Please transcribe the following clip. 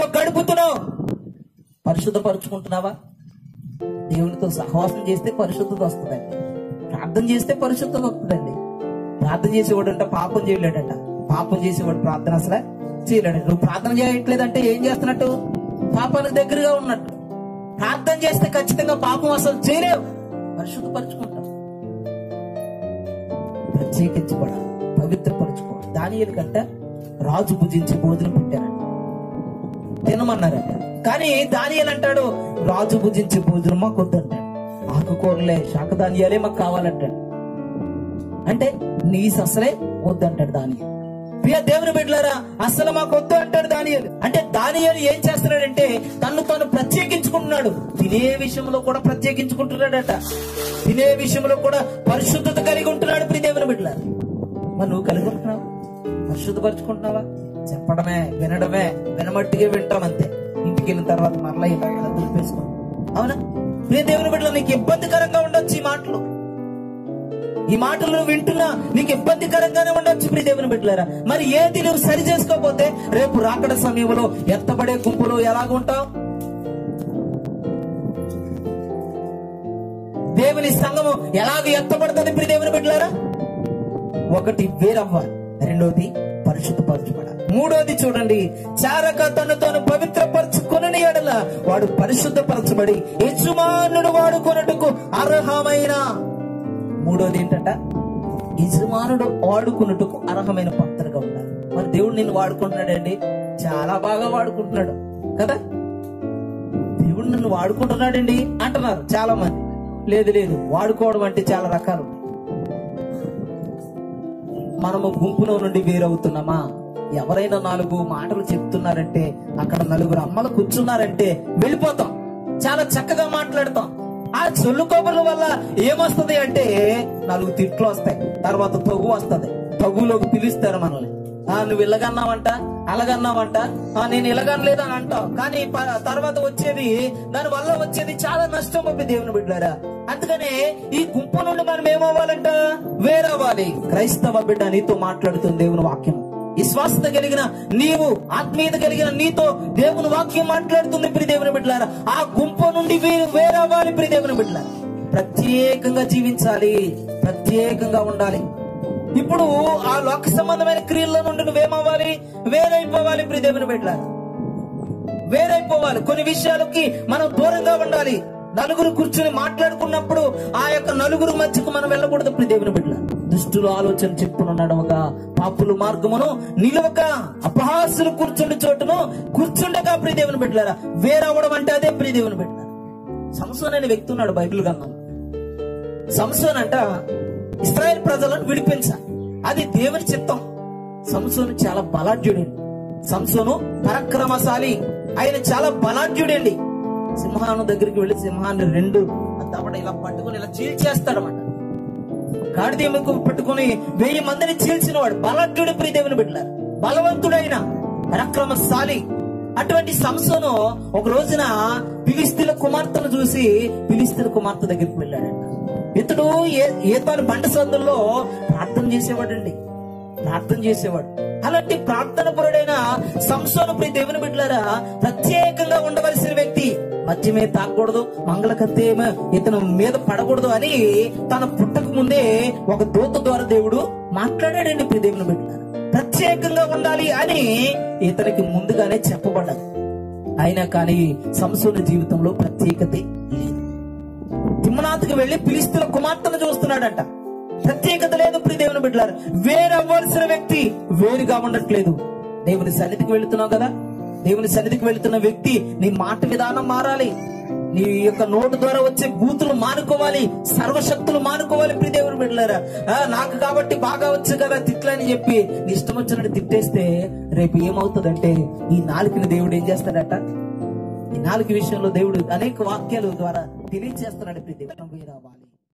దేవునితో గడుపుతున్నావు పరిశుద్ధపరుచుకుంటున్నావా దేవునితో సహవాసం చేస్తే పరిశుద్ధత వస్తుందండి ప్రార్థన చేస్తే పరిశుద్ధత వస్తుందండి ప్రార్థన చేసేవాడు అంటే పాపం చేయలేడట పాపం చేసేవాడు ప్రార్థన అసలు చేయలేడు నువ్వు ప్రార్థన చేయట్లేదంటే ఏం చేస్తున్నట్టు పాపానికి దగ్గరగా ఉన్నట్టు ప్రార్థన చేస్తే ఖచ్చితంగా పాపం అసలు చేయలేవు పరిశుద్ధపరచుకుంటాం ప్రత్యేకించబడాలి పవిత్రపరచుకోవాలి దాని కంటే రాజు భుజించి భోజనం పెట్టారంట తినమన్నారట కానీ దానియలు అంటాడు రాజు భుజించే భోజనం మాకు వద్దంటాడు ఆకుకూరలే శాకధాన్యాలే మాకు కావాలంటాడు అంటే నీస్ అసలే వద్దంటాడు దానియలు ప్రియ దేవుని బిడ్డలారా అసలు మాకు వద్దు అంటాడు దానియలు అంటే దానియలు ఏం చేస్తున్నాడంటే తను తాను ప్రత్యేకించుకుంటున్నాడు తినే విషయంలో కూడా ప్రత్యేకించుకుంటున్నాడట తినే విషయంలో కూడా పరిశుద్ధత కలిగి ఉంటున్నాడు ప్రియ దేవుని బిడ్డలారా మరి నువ్వు కలిగి ఉంటున్నావు పరిశుద్ధపరచుకుంటున్నావా చెప్పడమే వినడమే వినమట్టిగా వింటాం అంతే ఇంటికి వెళ్ళిన తర్వాత మరలా ఇలా ఇలా దులిపేసుకో అవునా ప్రియ దేవుని బిడ్డలు నీకు ఇబ్బందికరంగా ఉండొచ్చు ఈ మాటలు ఈ మాటలు నువ్వు వింటున్నా నీకు ఇబ్బందికరంగానే ఉండొచ్చు ప్రియ దేవుని బిడ్డలారా మరి ఏది నువ్వు సరి చేసుకోకపోతే రేపు రాకడ సమయంలో ఎత్తబడే గుంపులో ఎలాగుంటావు దేవుని సంఘము ఎలాగ ఎత్తబడుతుంది ప్రియ దేవుని బిడ్డలారా ఒకటి వేరవ్వాలి రెండోది పరిశుద్ధపరచుబడాలి మూడోది చూడండి చారక తను తాను పవిత్రపరచుకుని ఎడల వాడు పరిశుద్ధపరచబడి యజమానుడు వాడుకొనటకు అర్హమైన మూడోది ఏంటంట యజమానుడు వాడుకున్నట్టుకు అర్హమైన పాత్రగా ఉండాలి మరి దేవుడు నిన్ను వాడుకుంటున్నాడండి చాలా బాగా వాడుకుంటున్నాడు కదా దేవుడు నన్ను వాడుకుంటున్నాడండి అంటున్నారు చాలా మంది లేదు లేదు వాడుకోవడం అంటే చాలా రకాలు ఉన్నాయి. మనము గుంపులో నుండి వేరవుతున్నామా ఎవరైనా నాలుగు మాటలు చెప్తున్నారంటే అక్కడ నలుగురు అమ్మలు కూర్చున్నారంటే వెళ్ళిపోతాం చాలా చక్కగా మాట్లాడతాం ఆ సొల్లు కబుర్ల వల్ల ఏమొస్తది అంటే నాలుగు తిట్లు వస్తాయి తర్వాత తగు వస్తది తగులోకి పిలుస్తారు మనల్ని ఆ నువ్వు ఇలాగన్నావంట అలాగన్నావంట ఆ నేను ఇలాగనలేదు అని అంటావు కానీ ప- తర్వాత వచ్చేది దాని వల్ల వచ్చేది చాలా నష్టం అబ్బి దేవుని బిడ్డారా అందుకనే ఈ గుంపు నుండి మనం ఏమవ్వాలంట వేరవ్వాలి క్రైస్తవ బిడ్డ నీతో మాట్లాడుతుంది దేవుని వాక్యం విశ్వాసత కలిగిన నీవు ఆత్మీయత కలిగిన నీతో దేవుని వాక్యం మాట్లాడుతుంది ప్రియ దేవుని బిడ్డలారా ఆ గుంపు నుండి వే- వేరవ్వాలి ప్రియ దేవుని బిడ్డలారా ప్రత్యేకంగా జీవించాలి ప్రత్యేకంగా ఉండాలి ఇప్పుడు ఆ లోక సంబంధమైన క్రియల్లో నుండి నువ్వేమవ్వాలి వేరైపోవాలి ప్రియ దేవుని బిడ్డలారా వేరైపోవాలి కొన్ని విషయాలకి మనం దూరంగా ఉండాలి నలుగురు కూర్చుని మాట్లాడుకున్నప్పుడు ఆ యొక్క నలుగురు మధ్యకు మనం వెళ్ళకూడదు ప్రియ దేవుని బిడ్డ దుష్టులు ఆలోచన చెప్పును నడవగా పాపులు మార్గమును నిలవక అపహాసులు కూర్చుండి చోటును కూర్చుండగా ప్రియ దేవుని బిడ్డలారా వేరవ్వడం అంటే అదే ప్రియ దేవుని బిడ్డ సంసోన్ అనే వ్యక్తి ఉన్నాడు బైబిల్ గ్రంథంలో సంసోన్ అంట ఇస్రాయేల్ ప్రజలను విడిపించాలి అది దేవుని చిత్తం సంసోను చాలా బలాఢ్యుడండి సంసోను పరక్రమశాలి ఆయన చాలా బలాఢ్యుడండి సింహాను దగ్గరికి వెళ్లి సింహాన్ని రెండు దవడ ఇలా పట్టుకుని ఇలా చీల్చేస్తాడన్నమాట గాడిదీముకు పట్టుకుని వెయ్యి మందిని చీల్చినవాడు బలాఢ్యుడు ప్రియదేవుని బిడ్డలారు బలవంతుడైన పరాక్రమశాలి అటువంటి సంసోను ఒక రోజున పిలిస్తీల కుమార్తెను చూసి పిలిస్తీల కుమార్తె దగ్గరికి వెళ్ళాడంట ఇతడు ఏ ఏతాను బండ సందుల్లో ప్రార్థన చేసేవాడండి ప్రార్థన చేసేవాడు అలాంటి ప్రార్థన పరుడైన సంసోను ప్రియ దేవుని బిడ్డలారా ప్రత్యేకంగా ఉండవలసిన వ్యక్తి మద్యమే తాగకూడదు మంగళకత్తేమ ఇతను మీద పడకూడదు అని తన పుట్టక ముందే ఒక దూత ద్వారా దేవుడు మాట్లాడాడండి ప్రియ దేవుని బిడ్డలారా ప్రత్యేకంగా ఉండాలి అని ఇతనికి ముందుగానే చెప్పబడ్డది అయినా కానీ సంసోను జీవితంలో ప్రత్యేకత లేదు తిమ్మనాథ్కి వెళ్లి పిలిస్తున్న కుమార్తెను చూస్తున్నాడంట ప్రత్యేకత లేదు ప్రియ దేవుని బిడ్డలారు వేరవ్వాల్సిన వ్యక్తి వేరుగా ఉండట్లేదు దేవుని సన్నిధికి వెళుతున్నావు కదా దేవుని సన్నిధికి వెళుతున్న వ్యక్తి నీ మాట విధానం మారాలి నీ యొక్క నోటు ద్వారా వచ్చే బూతులు మానుకోవాలి సర్వశక్తులు మానుకోవాలి ప్రియ దేవుని బిడ్డలారా ఆ, నాకు కాబట్టి బాగా వచ్చు కదా తిట్లని చెప్పి నీ ఇష్టం వచ్చినట్టు తిట్టేస్తే రేపు ఏమవుతుందంటే ఈ నాలుకని దేవుడు ఏం చేస్తాడట ఈ నాలుగు విషయంలో దేవుడు అనేక వాక్యాల ద్వారా తెలియజేస్తున్నాడు ప్రతి దేవుడు రావాలి